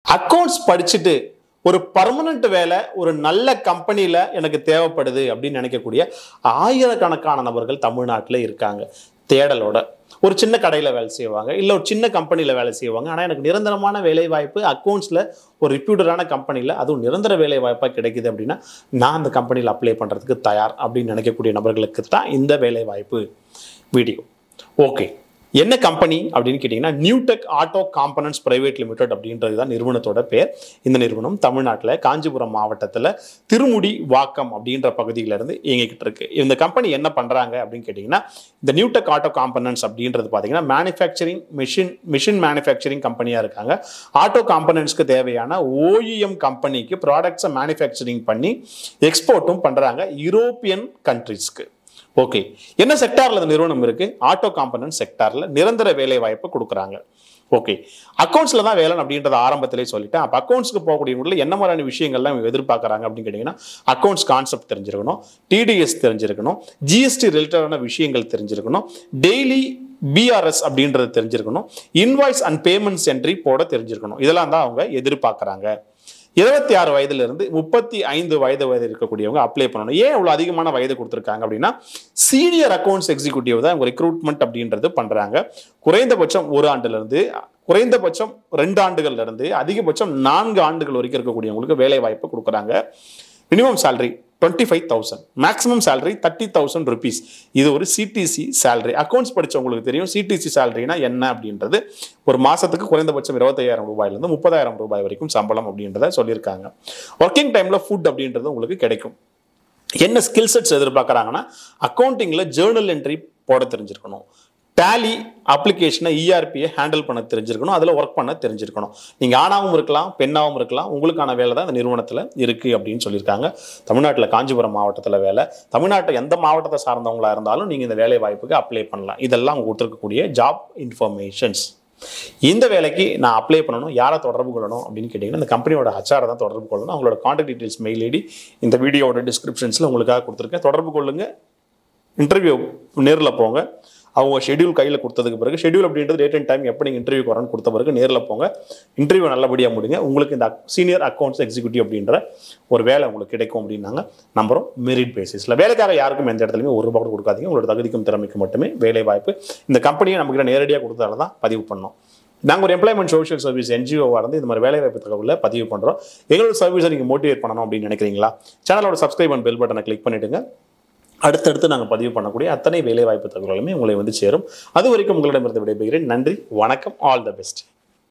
accounts படிச்சுட்டு ஒரு permanent வேலை ஒரு நல்ல கம்பெனியில் எனக்கு தேவைப்படுது அப்படின்னு நினைக்கக்கூடிய ஆயிரக்கணக்கான நபர்கள் தமிழ்நாட்டில் இருக்காங்க தேடலோட ஒரு சின்ன கடையில் வேலை செய்வாங்க இல்லை ஒரு சின்ன கம்பெனியில் வேலை செய்வாங்க ஆனால் எனக்கு நிரந்தரமான வேலை வாய்ப்பு அக்கௌண்ட்ஸில் ஒரு ரிப்யூட்டடான கம்பெனியில் அதுவும் நிரந்தர வேலை வாய்ப்பாக கிடைக்குது அப்படின்னா நான் அந்த கம்பெனியில் அப்ளை பண்ணுறதுக்கு தயார் அப்படின்னு நினைக்கக்கூடிய நபர்களுக்கு தான் இந்த வேலை வாய்ப்பு வீடியோ ஓகே என்ன கம்பெனி அப்படின்னு கேட்டிங்கன்னா Newtech auto components private limited அப்படின்றது தான் நிறுவனத்தோட பேர் இந்த நிறுவனம் தமிழ்நாட்டில் காஞ்சிபுரம் மாவட்டத்தில் திருமுடி வாக்கம் அப்படின்ற பகுதியில இருந்து இயங்கிக்கிட்டு இருக்கு இந்த கம்பெனி என்ன பண்ணுறாங்க அப்படின்னு கேட்டிங்கன்னா இந்த நியூடெக் ஆட்டோ காம்பனன்ட்ஸ் அப்படின்றது பார்த்தீங்கன்னா மேனுஃபேக்சரிங் மிஷின் மிஷின் மேனுஃபேக்சரிங் கம்பெனியாக இருக்காங்க ஆட்டோ காம்பனன்ட்ஸ்க்கு தேவையான ஓஇஎம் கம்பெனிக்கு ப்ராடக்ட்ஸை மேனுஃபேக்சரிங் பண்ணி எக்ஸ்போர்ட்டும் பண்ணுறாங்க யூரோப்பியன் கண்ட்ரீஸ்க்கு ஓகே என்ன செக்டார்ல இந்த நிறுவனம் இருக்கு ஆட்டோ காம்பனன்ட் செக்டார்ல நிரந்தர வேலை வாய்ப்பு கொடுக்குறாங்க ஓகே அக்கௌண்ட்ஸ்ல தான் வேலை அப்படின்றத ஆரம்பத்திலே சொல்லிட்டேன் அப்போ அக்கௌண்ட்ஸ்க்கு போகக்கூடியவங்களில் என்ன மாதிரியான விஷயங்கள்லாம் இவங்க எதிர்பார்க்குறாங்க அப்படின்னு கேட்டிங்கன்னா அக்கௌண்ட்ஸ் கான்செப்ட் தெரிஞ்சிருக்கணும் டிடிஎஸ் தெரிஞ்சிருக்கணும் ஜிஎஸ்டி ரிலேட்டடான விஷயங்கள் தெரிஞ்சிருக்கணும் டெய்லி பிஆர்எஸ் அப்படின்றது தெரிஞ்சிருக்கணும் இன்வாய்ஸ் அண்ட் பேமெண்ட்ஸ் என்ட்ரி போட தெரிஞ்சிருக்கணும் இதெல்லாம் தான் அவங்க எதிர்பார்க்குறாங்க இருபத்தி ஆறு வயதுல இருந்து முப்பத்தி ஐந்து வயது வயது இருக்கக்கூடியவங்க அப்ளை பண்ணணும் ஏன் இவ்வளவு அதிகமான வயது கொடுத்துருக்காங்க அப்படின்னா சீனியர் அக்கௌண்ட்ஸ் எக்ஸிக்யூட்டிவ் தான் ரெக்ரூட்மெண்ட் அப்படின்றது பண்றாங்க குறைந்தபட்சம் ஒரு ஆண்டுல இருந்து குறைந்தபட்சம் ரெண்டு ஆண்டுகள்ல இருந்து அதிகபட்சம் நான்கு ஆண்டுகள் வரைக்கும் இருக்கக்கூடியவங்களுக்கு வேலை வாய்ப்பு கொடுக்குறாங்க minimum salary twenty five thousand maximum salary thirty thousand rupees இது ஒரு சிடிசி salary அக்கௌண்ட்ஸ் படிச்சவங்களுக்கு தெரியும் சிடிசி சேலரினா என்ன அப்படின்றது ஒரு மாசத்துக்கு குறைந்தபட்சம் இருபத்தையாயிரம் ரூபாயிலிருந்து முப்பதாயிரம் ரூபாய் வரைக்கும் சம்பளம் அப்படின்றத சொல்லியிருக்காங்க ஒர்க்கிங் டைம்ல ஃபுட் அப்படின்றது உங்களுக்கு கிடைக்கும் என்ன ஸ்கில் செட்ஸ் எதிர்பார்க்குறாங்கன்னா அக்கௌண்டிங்கில் ஜேர்னல் என்ட்ரி போட தெரிஞ்சிருக்கணும் டேலி அப்ளிகேஷனை இஆர்பியை ஹேண்டில் பண்ண தெரிஞ்சிருக்கணும் அதில் ஒர்க் பண்ண தெரிஞ்சிருக்கணும் நீங்கள் ஆணாவும் இருக்கலாம் பெண்ணாவும் இருக்கலாம் உங்களுக்கான வேலை தான் இந்த நிறுவனத்தில் இருக்குது அப்படின்னு சொல்லியிருக்காங்க தமிழ்நாட்டில் காஞ்சிபுரம் மாவட்டத்தில் வேலை தமிழ்நாட்டை எந்த மாவட்டத்தை சார்ந்தவங்களா இருந்தாலும் நீங்கள் இந்த வேலை வாய்ப்புக்கு அப்ளை பண்ணலாம் இதெல்லாம் அவங்க கொடுத்துருக்கக்கூடிய ஜாப் இன்ஃபர்மேஷன்ஸ் இந்த வேலைக்கு நான் அப்ளை பண்ணணும் யாரை தொடர்பு கொள்ளணும் அப்படின்னு கேட்டிங்கன்னா இந்த கம்பெனியோட ஹச்ஆரை தான் தொடர்பு கொள்ளணும் அவங்களோட காண்டாக்ட் டீட்டெயில்ஸ் மெயில் ஐடி இந்த வீடியோட டிஸ்கிரிப்ஷன்ஸில் உங்களுக்காக கொடுத்துருக்கேன் தொடர்பு கொள்ளுங்க இன்டர்வியூ நேரில் போங்க அவங்க ஷெட்யூல் கையில் கொடுத்ததுக்கு பிறகு ஷெட்யூல் அப்படின்றது டேட் அண்ட் டைம் எப்போ நீங்கள் இன்டர்வியூ வரணும்னு கொடுத்த பிறகு நேரில் போங்க இன்டர்வியூ நல்லபடியாக முடிங்க உங்களுக்கு இந்த சீனியர் அக்கௌண்ட்ஸ் எக்ஸிக்யூட்டிவ் அப்படின்ற ஒரு வேலை உங்களுக்கு கிடைக்கும் அப்படின்னாங்க நம்புறோம் மெரிட் பேசிஸில் வேலைக்காக யாருக்கும் எந்த இடத்துலையுமே ஒரு ரூபா கூட கொடுக்காதீங்க உங்களோட தகுதிக்கும் திறமைக்கும் மட்டுமே வேலை வாய்ப்பு இந்த கம்பெனியை நம்மகிட்ட நேரடியாக கொடுத்ததால தான் பதிவு பண்ணோம் நாங்கள் ஒரு எம்ப்ளாய்மெண்ட் சோஷியல் சர்வீஸ் என்ஜிஓவாக இருந்து இந்த மாதிரி வேலைவாய்ப்பு தகவலில் பதிவு பண்ணுறோம் எங்களோட சர்வீஸை நீங்கள் மோட்டிவேட் பண்ணணும் அப்படின்னு நினைக்கிறீங்களா சேனலோட சப்ஸ்கிரைப் அண்ட் பெல் பட்டனை கிளிக் பண்ணிவிடுங்க அடுத்தடுத்து நாங்கள் பதிவு பண்ணக்கூடிய அத்தனை வேலைவாய்ப்பு தகவல்களுமே உங்களை வந்து சேரும் அது வரைக்கும் உங்களிடமிருந்து விடைபெறுகிறேன் நன்றி வணக்கம் ஆல் த பெஸ்ட்